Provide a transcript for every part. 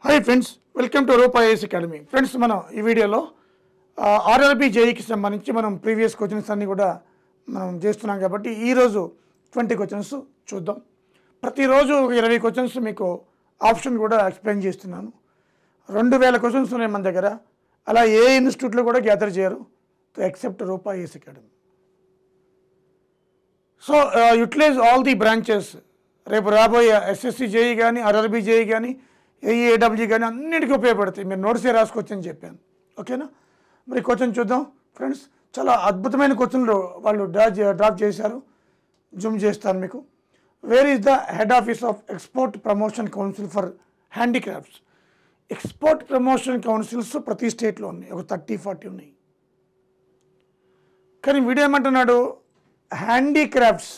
Hi friends welcome to Rupa IS academy friends మనం ఈ వీడియోలో ఆర్ఆర్బి జేఈకి సంబంధించి మనం ప్రీవియస్ క్వశ్చన్స్ అన్ని కూడా మనం చేస్తున్నాం కాబట్టి ఈరోజు ట్వంటీ క్వశ్చన్స్ చూద్దాం ప్రతిరోజు ఒక ఇరవై క్వశ్చన్స్ మీకు ఆప్షన్ కూడా ఎక్స్ప్లెయిన్ చేస్తున్నాను రెండు వేల క్వశ్చన్స్ ఉన్నాయి మన దగ్గర అలా ఏ ఇన్స్టిట్యూట్లో కూడా గ్యాదర్ చేయరు except Rupa IS academy so utilize all the branches రేపు రాబోయే ఎస్ఎస్సి జేఈ కానీ ఆర్ఆర్బి జేఈ కానీ ఏఈఏడబ్ల్యూ కానీ అన్నిటికీ ఉపయోగపడతాయి మీరు నోట్సే రాసుకోవచ్చని చెప్పాను ఓకేనా మరి క్వశ్చన్ చూద్దాం ఫ్రెండ్స్ చాలా అద్భుతమైన క్వశ్చన్లు వాళ్ళు డ్రా డ్రాప్ చేశారు జూమ్ చేస్తాను మీకు where is the head office of export promotion council for handicrafts export promotion councils ప్రతి స్టేట్లో ఉన్నాయి ఒక థర్టీ ఫార్టీ ఉన్నాయి కానీ వీడు ఏమంటున్నాడు హ్యాండీక్రాఫ్ట్స్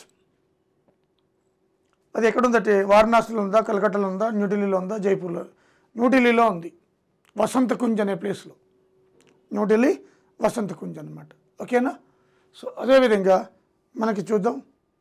అది ఎక్కడుందంటే వారణాసిలో ఉందా కలకట్టాలో ఉందా న్యూఢిల్లీలో ఉందా జైపూర్లో న్యూఢిల్లీలో ఉంది వసంత కుంజ్ అనే ప్లేస్లో న్యూఢిల్లీ వసంత కుంజ్ అనమాట ఓకేనా సో అదేవిధంగా మనకి చూద్దాం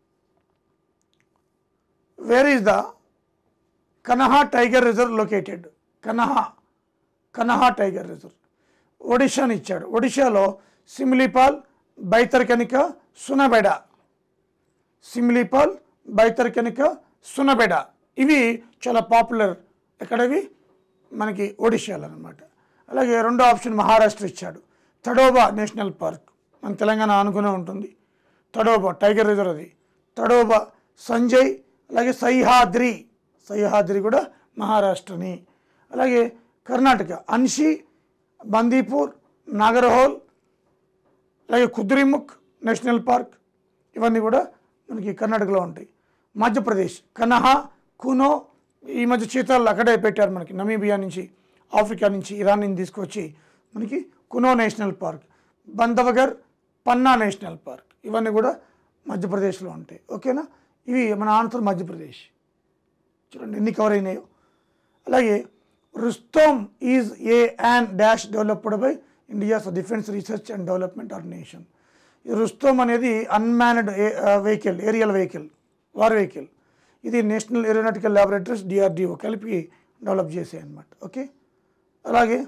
where is the Kanha tiger reserve located Kanha Kanha tiger reserve ఒడిషాని ఇచ్చాడు ఒడిషాలో సిమ్లీపాల్ బైతర్కనిక సునబెడ సిమ్లీపాల్ బైతర్కనిక సునబెడ ఇవి చాలా పాపులర్ ఎక్కడవి మనకి ఒడిషాలో అనమాట అలాగే రెండో ఆప్షన్ మహారాష్ట్ర ఇచ్చాడు తడోబా నేషనల్ పార్క్ మన తెలంగాణ ఆనుకునే ఉంటుంది తడోబా టైగర్ రిజర్వ్ అది తడోబా సంజయ్ అలాగే సహ్యాద్రి సహ్యాద్రి కూడా మహారాష్ట్రని అలాగే కర్ణాటక అన్షి బందీపూర్ నాగర్హోల్ అలాగే కుద్రిముఖ్ నేషనల్ పార్క్ ఇవన్నీ కూడా మనకి కర్ణాటకలో ఉంటాయి మధ్యప్రదేశ్ కనహా కునో ఈ మధ్య చీతాలు అక్కడే పెట్టారు మనకి నమీబియా నుంచి ఆఫ్రికా నుంచి ఇరాన్ నుంచి తీసుకొచ్చి మనకి Kuno national park Bandhavgarh Panna national park ఇవన్నీ కూడా మధ్యప్రదేశ్లో ఉంటాయి ఓకేనా ఇవి మన ఆంధ్ర మధ్యప్రదేశ్ చూడండి ఎన్ని కవర్ అయినాయో అలాగే Rustom is a and dash developed by India's defence research and development organisation ఈ రుస్తోమ్ అనేది unmanned vehicle aerial vehicle war vehicle ఇది నేషనల్ ఏరోనాటికల్ ల్యాబొరేటరీస్ డిఆర్డిఓ కలిపి డెవలప్ చేసాయి అన్నమాట ఓకే అలాగే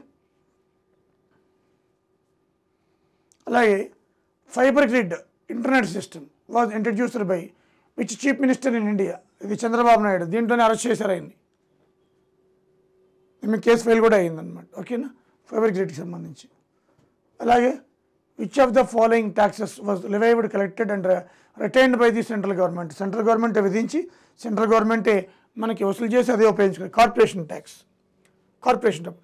అలాగే fibre grid internet system was introduced by which chief minister in India ఇది చంద్రబాబు నాయుడు దీంట్లోనే అరెస్ట్ చేశారు ఆయన్ని ఈమె కేసు ఫైల్ కూడా అయిందనమాట ఓకేనా ఫైబర్ గ్రిడ్కి సంబంధించి అలాగే which of the following taxes was levied collected and retained by the central government central government విధించి సెంట్రల్ గవర్నమెంటే మనకి వసూలు చేసి అదే ఉపయోగించుకోవాలి కార్పొరేషన్ ట్యాక్స్ కార్పొరేషన్ డబ్బులు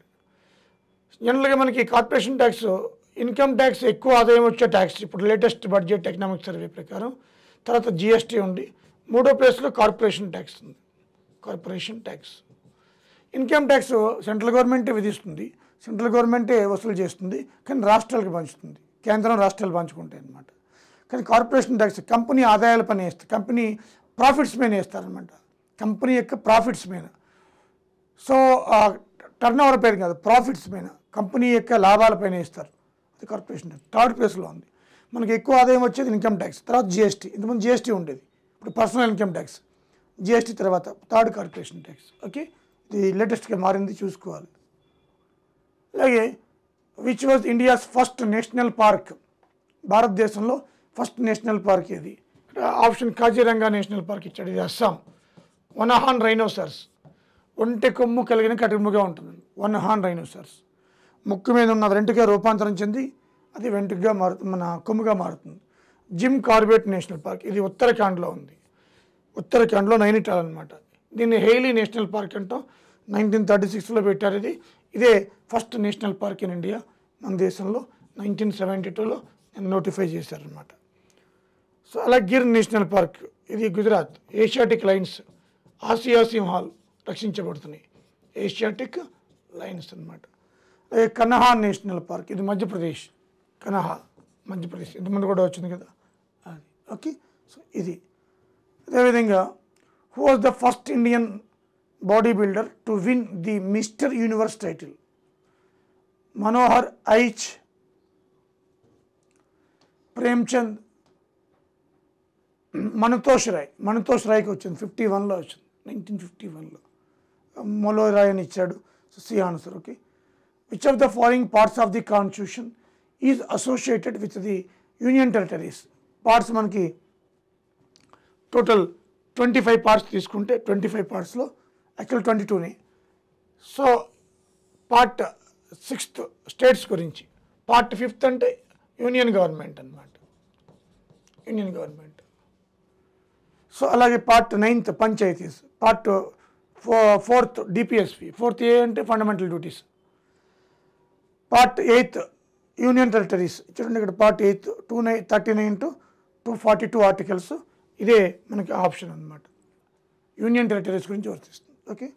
జనరల్గా మనకి కార్పొరేషన్ ట్యాక్స్ ఇన్కమ్ ట్యాక్స్ ఎక్కువ ఆదాయం వచ్చే ట్యాక్స్ ఇప్పుడు లేటెస్ట్ బడ్జెట్ ఎకనామిక్ సర్వే ప్రకారం తర్వాత జిఎస్టీ ఉంది మూడో ప్లేస్లో కార్పొరేషన్ ట్యాక్స్ ఉంది corporation tax income tax central గవర్నమెంటే విధిస్తుంది సెంట్రల్ గవర్నమెంటే వసూలు చేస్తుంది కానీ రాష్ట్రాలకు పంచుతుంది కేంద్రం రాష్ట్రాలు పంచుకుంటాయి అన్నమాట కానీ కార్పొరేషన్ ట్యాక్స్ కంపెనీ ఆదాయాల పైన వేస్తారు కంపెనీ ప్రాఫిట్స్ మీద వేస్తారనమాట కంపెనీ యొక్క ప్రాఫిట్స్ మీద సో టర్న్ ఓవర్ పైన కాదు ప్రాఫిట్స్ పైన కంపెనీ యొక్క లాభాలపైన ఇస్తారు అది కార్పొరేషన్ ట్యాక్స్ థర్డ్ ప్లేస్లో ఉంది మనకి ఎక్కువ ఆదాయం వచ్చేది ఇన్కమ్ ట్యాక్స్ తర్వాత జిఎస్టీ ఇంతకుముందు జిఎస్టీ ఉండేది ఇప్పుడు పర్సనల్ ఇన్కమ్ ట్యాక్స్ జిఎస్టీ తర్వాత థర్డ్ కార్పొరేషన్ ట్యాక్స్ ఓకే ఇది లేటెస్ట్గా మారింది చూసుకోవాలి అలాగే which was India's first national park భారతదేశంలో ఫస్ట్ నేషనల్ పార్క్ ఇది ఇక్కడ ఆప్షన్ కాజీరంగా నేషనల్ పార్క్ ఇచ్చాడు ఇది అస్సాం వనహాన్ రైనోసర్స్ ఒంటె కొమ్ము కలిగిన కటుముగా ఉంటుంది వనహాన్ రైనోసర్స్ ముక్కు మీద ఉన్న వెంటుగా రూపాంతరం చెంది అది వెంటుగా మారుతుంది మన కొమ్ముగా మారుతుంది జిమ్ కార్బెట్ నేషనల్ పార్క్ ఇది ఉత్తరాఖండ్లో ఉంది ఉత్తరాఖండ్లో నైనిటాల్ అనమాట దీన్ని హెయిలీ నేషనల్ పార్క్ అంటాం నైన్టీన్ థర్టీ సిక్స్లో పెట్టారు ఇది ఇదే first national park in India మన దేశంలో నైన్టీన్ సెవెంటీ టూలో నోటిఫై చేశారనమాట సో అలా గిర్ నేషనల్ పార్క్ ఇది గుజరాత్ ఏషియాటిక్ లైన్స్ ఆసియా సింహాలు రక్షించబడుతున్నాయి ఏషియాటిక్ లైన్స్ అనమాట అలాగే కనహా నేషనల్ పార్క్ ఇది మధ్యప్రదేశ్ కనహా మధ్యప్రదేశ్ ఇంతకుముందు కూడా వచ్చింది కదా అది ఓకే సో ఇది అదేవిధంగా who was the first Indian bodybuilder to win the mister universe title Manohar Aich Premchand Manatosh Roy Manatosh రాయ్కి వచ్చింది ఫిఫ్టీ వన్లో వచ్చింది నైన్టీన్ ఫిఫ్టీ వన్లో మొలో రాయ్ అని ఇచ్చాడు so C answer okay which of the following parts of the constitution is associated with the union territories parts మనకి total twenty five parts తీసుకుంటే ట్వంటీ ఫైవ్ పార్ట్స్లో యాక్చువల్ ట్వంటీ టూనే సో పార్ట్ సిక్స్త్ స్టేట్స్ గురించి పార్ట్ ఫిఫ్త్ అంటే union government అన్నమాట union government so అలాగే part ninth panchayats part four fourth DPSP fourth A అంటే fundamental duties part eighth union territories చూడండి ఇక్కడ part eighth two nine thirty nine to two forty two articles ఇదే మనకి option అన్నమాట union territories గురించి వర్తిస్తుంది okay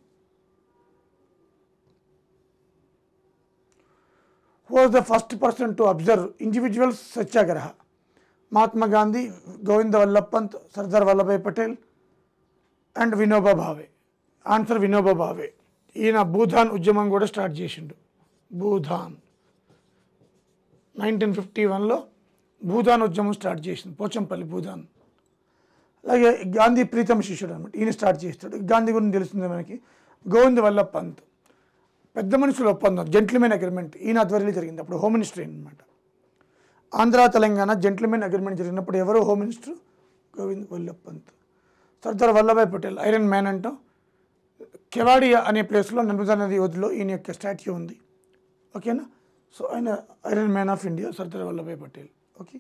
was the first person to observe individuals satyagraha Mahatma Gandhi Govinda Vallabh Pant Sardar Vallabhbhai Patel and Vinoba Bhave answer Vinoba Bhave ఈయన భూధాన్ ఉద్యమం కూడా స్టార్ట్ చేసిండు భూధాన్ నైన్టీన్ ఫిఫ్టీ వన్లో భూదాన్ ఉద్యమం స్టార్ట్ చేసింది పోచంపల్లి భూదాన్ అలాగే గాంధీ ప్రీతం శిష్యుడు అనమాట ఈయన స్టార్ట్ చేస్తాడు గాంధీ గురించి తెలిసిందే మనకి గోవింద్ వల్లభ్ పంత్ పెద్ద మనుషుల ఒప్పందం జెంట్లమెన్ అగ్రిమెంట్ ఈయన ఆధ్వర్యంలో జరిగింది అప్పుడు హోమ్ మినిస్టర్ అనమాట ఆంధ్ర తెలంగాణ జెంట్లమెన్ అగ్రిమెంట్ జరిగినప్పుడు ఎవరు home minister Govind Vallabh Pant Sardar Vallabhbhai Patel iron man అంటాం కెవాడియా అనే ప్లేస్లో నర్మదా నది ఒదిలో ఈయన యొక్క స్టాచ్యూ ఉంది ఓకేనా సో ఆయన iron man of India Sardar Vallabhbhai Patel okay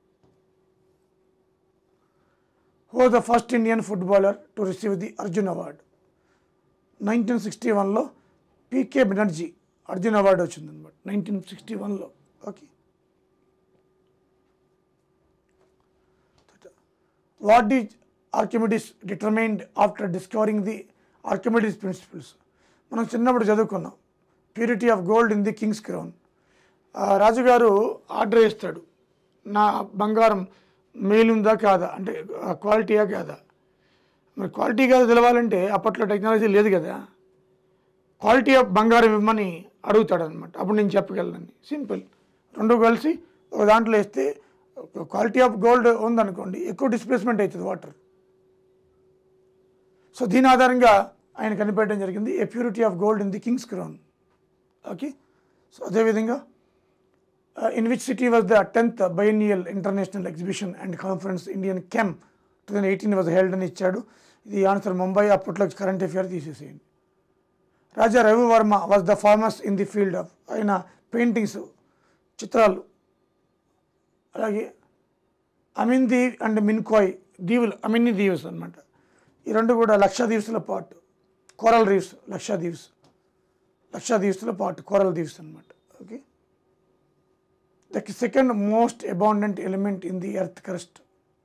who the first Indian footballer to receive the Arjun award nineteen sixty వన్లో పీకే బెనర్జీ అర్జున్ అవార్డు వచ్చింది అనమాట నైన్టీన్ సిక్స్టీ వన్లో okay what is Archimedes determined after discovering the Archimedes principles మనం చిన్నప్పుడు చదువుకున్నాం purity of gold in the king's crown రాజుగారు order ఇస్తాడు నా బంగారం మేలుందా కాదా అంటే క్వాలిటీయా కాదా మరి క్వాలిటీ కాదా తెలవాలంటే అప్పట్లో టెక్నాలజీ లేదు కదా క్వాలిటీ ఆఫ్ బంగారం ఇవ్వమని అడుగుతాడు అనమాట అప్పుడు నేను చెప్పగలనని సింపుల్ రెండు కలిసి ఒక దాంట్లో వేస్తే క్వాలిటీ ఆఫ్ గోల్డ్ ఉందనుకోండి ఎక్కువ డిస్ప్లేస్మెంట్ అవుతుంది వాటర్ సో దీని ఆధారంగా ఆయన కనిపెట్టడం జరిగింది A purity of gold in the king's crown okay so అదేవిధంగా in which city was the tenth biennial international exhibition and conference Indian chem two thousand eighteen was held అని ఇచ్చాడు ఇది ఆన్సర్ ముంబై అప్పట్లో కరెంట్ అఫేర్ తీసేసేయండి Raja Ravi Varma was the famous in the field of ఆయన paintings చిత్రాలు అలాగే అమిన్ దీవ్ and మిన్కాయ్ దీవులు అమిన్ని దీవ్స్ అనమాట ఈ రెండు కూడా లక్ష దీవ్స్లో part coral reefs Lakshadweep లక్ష దీవ్స్లో పార్ట్ కోరల్ దీవ్స్ అనమాట okay the second most abundant element in the earth crust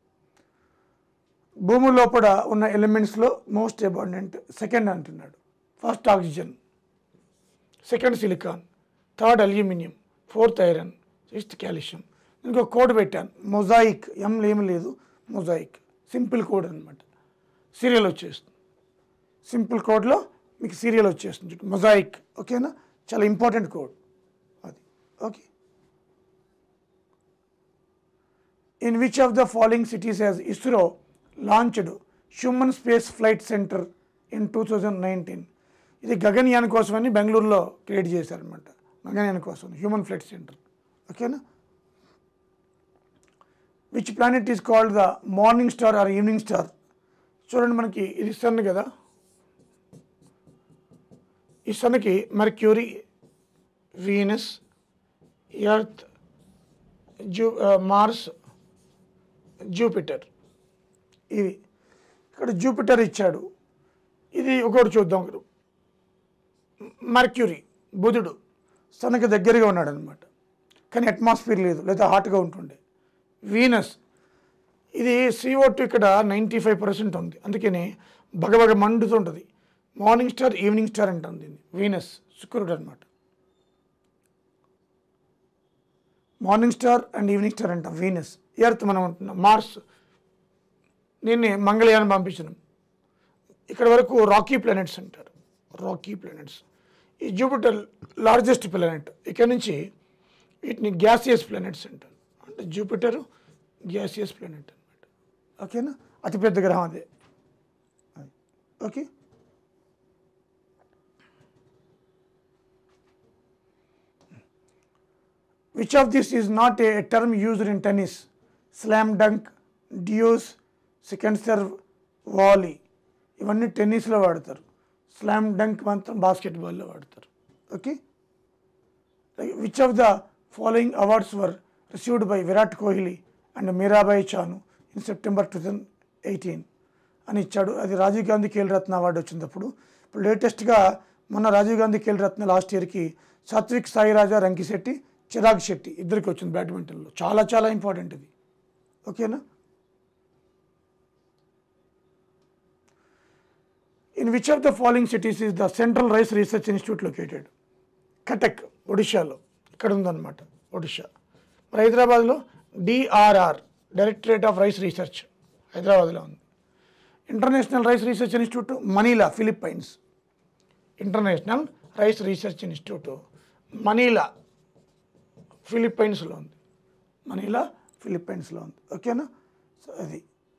భూమి లోపల ఉన్న ఎలిమెంట్స్లో మోస్ట్ అబాండెంట్ సెకండ్ అంటున్నాడు first oxygen second silicon third aluminium fourth iron sixth calcium ఇంకో కోడ్ పెట్టాను మొజాయిక్ ఎం ఏమి లేదు మొజాయిక్ సింపుల్ కోడ్ అనమాట సీరియల్ వచ్చేస్తుంది సింపుల్ కోడ్లో మీకు సీరియల్ వచ్చేస్తుంది మొజాయిక్ ఓకేనా చాలా ఇంపార్టెంట్ కోడ్ అది okay in which of the following cities has ISRO launched human space flight centre in two thousand nineteen ఇది గగన్యాన్ కోసమని బెంగళూరులో క్రియేట్ చేశారనమాట గగన్యాన్ కోసం హ్యూమన్ ఫ్లైట్ సెంటర్ ఓకేనా which planet is called the morning star or evening star చూడండి మనకి ఇది sun కదా ఈ సన్కి Mercury Venus Earth Ju Mars Jupiter ఇవి ఇక్కడ జూపిటర్ ఇచ్చాడు ఇది ఒకటి చూద్దాం ఒకరు మర్క్యూరీ బుధుడు సన్కి దగ్గరగా ఉన్నాడు అనమాట కానీ అట్మాస్ఫియర్ లేదు లేదా హాట్గా ఉంటుండే వీనస్ ఇది సిఓ టూ ఇక్కడ నైంటీ ఫైవ్ పర్సెంట్ ఉంది అందుకని బగబగ మండుతుంటుంది మార్నింగ్ స్టార్ ఈవినింగ్ స్టార్ అంటుంది దీన్ని వీనస్ శుక్రుడు అనమాట morning star and evening star అంటాం వీనస్ ఎర్త్ మనం అంటున్నాం మార్స్ దీన్ని మంగళయానం పంపించినాం ఇక్కడ వరకు రాకీ ప్లానెట్స్ అంటారు రాకీ ప్లానెట్స్ ఈ జూపిటర్ లార్జెస్ట్ ప్లానెట్ ఇక్కడ నుంచి వీటిని గ్యాసియస్ ప్లానెట్స్ అంటారు అంటే జూపిటర్ గ్యాసియస్ ప్లానెట్ అనమాట ఓకేనా అతిపెద్ద గ్రహం అదే అది. Okay which of this is not a term used in tennis slam dunk deuce second serve volley ఇవన్నీ టెన్నిస్లో వాడతారు స్లామ్ డంక్ మాత్రం బాస్కెట్బాల్లో వాడతారు okay which of the following awards were received by Virat Kohli and Mirabai Chanu in September two thousand eighteen అని ఇచ్చాడు అది Rajiv Gandhi Khel Ratna award వచ్చినప్పుడు ఇప్పుడు లేటెస్ట్గా మొన్న రాజీవ్ గాంధీ ఖేల్ రత్న లాస్ట్ ఇయర్కి సాత్విక్ సాయిరాజా రంకిశెట్టి చిరాగ్ శెట్టి ఇద్దరికి వచ్చింది బ్యాడ్మింటన్లో చాలా చాలా ఇంపార్టెంట్ ఇది ఓకేనా in which of the following cities is the central rice research institute located Cuttack ఒడిషాలో ఇక్కడ ఉందన్నమాట ఒడిషా మరి హైదరాబాద్లో DRR directorate of rice research హైదరాబాద్లో ఉంది international rice research institute Manila Philippines international rice research institute Manila ఫిలిప్పైన్స్లో ఉంది మనీలా ఫిలిప్పైన్స్లో ఉంది ఓకేనా సో అది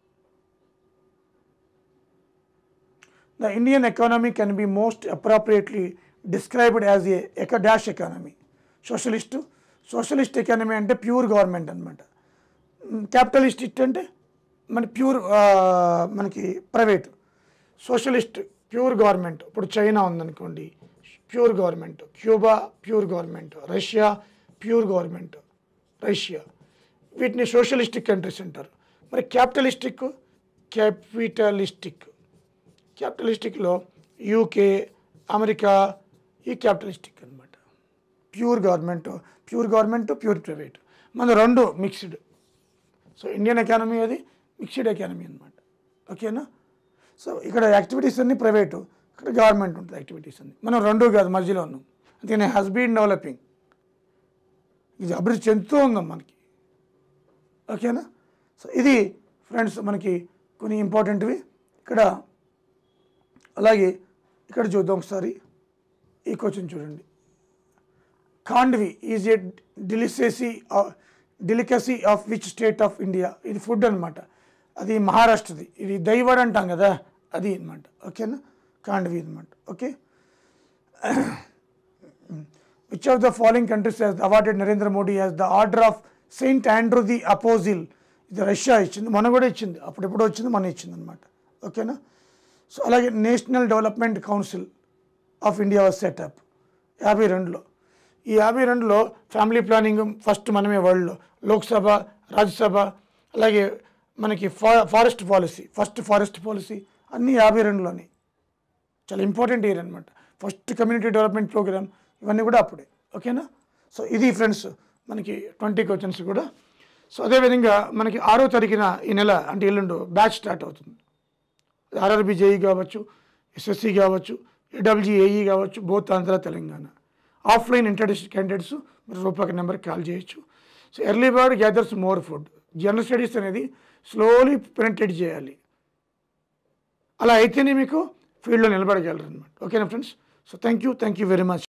The Indian economy can be most appropriately described as a eco dash economy. Socialist socialist economy అంటే pure government అనమాట capitalist అంటే మన ప్యూర్ మనకి ప్రైవేట్ సోషలిస్ట్ ప్యూర్ గవర్నమెంట్ ఇప్పుడు చైనా ఉందనుకోండి pure government Cuba pure government Russia pure government Russia వీటిని socialistic countries అంటారు మరి క్యాపిటలిస్టిక్ క్యాపిటలిస్టిక్ క్యాపిటలిస్టిక్లో యూకే అమెరికా ఈ క్యాపిటలిస్టిక్ అనమాట pure government pure government pure private మన రెండు మిక్స్డ్ సో ఇండియన్ ఎకానమీ అది మిక్స్డ్ ఎకానమీ అనమాట ఓకేనా సో ఇక్కడ యాక్టివిటీస్ అన్ని ప్రైవేటు ఇక్కడ గవర్నమెంట్ ఉంటుంది యాక్టివిటీస్ అన్ని మనం రెండు కాదు మధ్యలో ఉన్నాం అందుకని హ్యాస్ బీన్ డెవలపింగ్ ఇది అభివృద్ధి చెందుతూ ఉందాం మనకి ఓకేనా సో ఇది ఫ్రెండ్స్ మనకి కొన్ని ఇంపార్టెంట్వి ఇక్కడ అలాగే ఇక్కడ చూద్దాం ఒకసారి ఈ క్వశ్చన్ చూడండి Khandvi is a delicacy delicacy of which state of India ఇది ఫుడ్ అనమాట అది మహారాష్ట్రది ఇది దైవడ్ అంటాం కదా అది అనమాట ఓకేనా ఖాండ్వి అనమాట okay which of the following countries has awarded Narendra Modi as the order of Saint Andrew the apostle ఇది రష్యా ఇచ్చింది మన కూడా ఇచ్చింది అప్పుడు ఎప్పుడో వచ్చింది మన ఇచ్చింది అనమాట ఓకేనా సో అలాగే national development council of India was set up యాభై రెండులో ఈ యాభై రెండులో ఫ్యామిలీ ప్లానింగ్ ఫస్ట్ మనమే వరల్డ్లో లోక్సభ రాజ్యసభ అలాగే మనకి ఫా forest policy first forest policy అన్నీ యాభై రెండులోనే చాలా ఇంపార్టెంట్ ఇయర్ అనమాట ఫస్ట్ కమ్యూనిటీ డెవలప్మెంట్ ప్రోగ్రామ్ ఇవన్నీ కూడా అప్పుడే ఓకేనా సో ఇది ఫ్రెండ్స్ మనకి ట్వంటీ క్వశ్చన్స్ కూడా సో అదేవిధంగా మనకి ఆరో తారీఖున ఈ నెల అంటే ఎల్లుండు బ్యాచ్ స్టార్ట్ అవుతుంది ఆర్ఆర్బి జేఈ కావచ్చు ఎస్ఎస్సి కావచ్చు ఏడబ్ల్యూఏఈ కావచ్చు both Andhra Telangana offline interested candidates మీరు రూపాయల నెంబర్కి కాల్ చేయొచ్చు so early bird gathers more food general studies అనేది స్లోలీ పెనెట్రేట్ చేయాలి అలా అయితేనే మీకు ఫీల్డ్లో నిలబడగలరు అనమాట ఓకేనా friends so thank you thank you very much